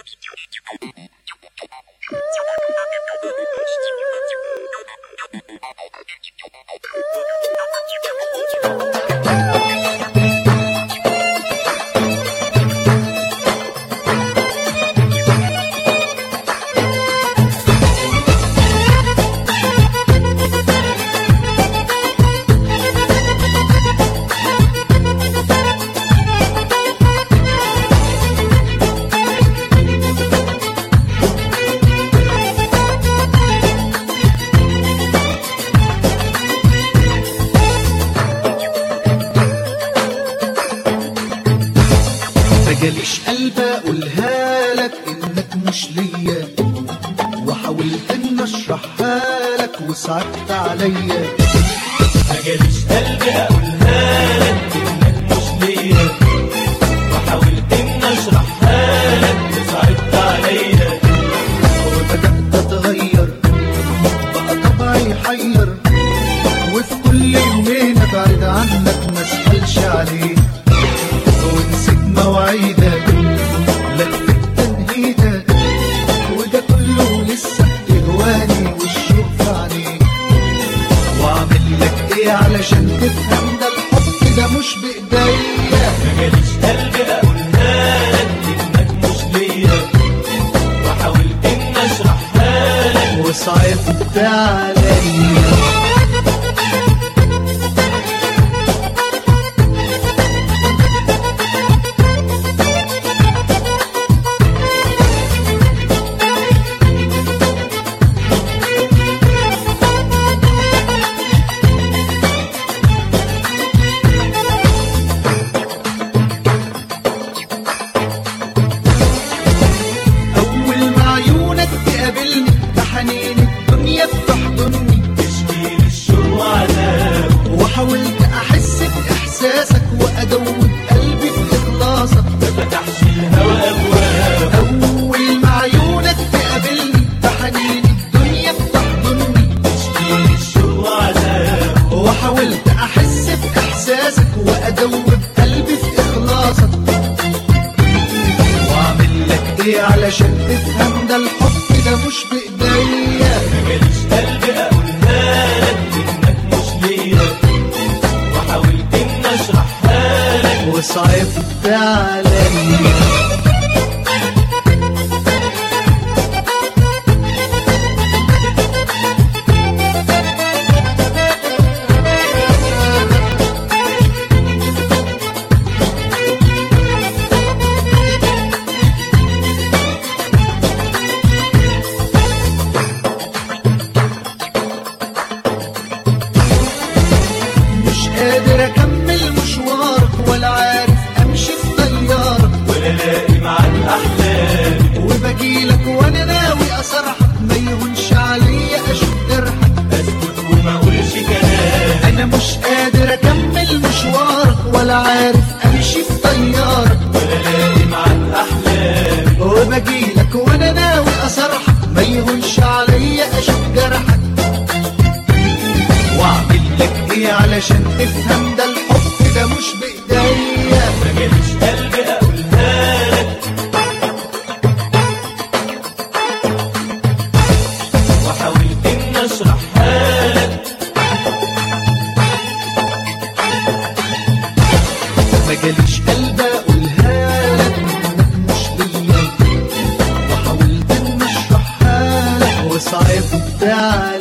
مجاليش قلب اقولها لك انك مش ليا وحاولت ان اشرحها لك وصعبت عليا مجاليش قلبي اقولها لك انك مش ليا وحاولت ان اشرحها لك وصعبت عليا وبدات اتغير بقى طبعي يحير وفي كل يومين ابعد عنك ما اسالش عليك ونسيت مواعيدك لفت تنهيدك وده كله لسه بتهواني والشوق في عينيك واعمل لك ايه علشان تفهم ده الحب ده مش بايديا مجاليش قلبي اقولها لك انك مش ليا وحاولت ان اشرحها لك وصعبت عليا أول ما عيونك تقابلني بحنين الدنيا بتحضني تشكيل الشوق وعذاب وحاولت أحس بإحساسك وأدوب قلبي بإخلاصك ما فتحش الهوى ابواب أول ما عيونك تقابلني بحنين الدنيا بتحضني تشكيل الشوق وعذاب وحاولت أحس بإحساسك وأدوب قلبي في إخلاصك وأعمل لك إيه علشان تفهم ده الحب ده مش بإيديا مجاليش قلبي اقولها لك انك مش ليا وحاولت ان اشرحها لك وصعبت عليا مش قادر اكمل مشوارك ولا عارف امشي في طيارك ولا لاقي معاك احلامي وبجيلك وانا ناوي اصرحك ما يهونش عليا اشوف جرحك اسكت وما اقولش كلام انا مش قادر اكمل مشوارك ولا عارف امشي في طيارك ولا لاقي معاك احلامي وبجيلك وانا ناوي اصرحك ما يهونش عليا اشوف جرحك واعمل لك ايه علشان تفهم ده الحب ده مش بايديا مجاليش قلبي اقولها لك وحاولت ان اشرحها لك ما جاليش قلب اقولها لك انك مش ليا وحاولت ان اشرحها لك وصعبت عليا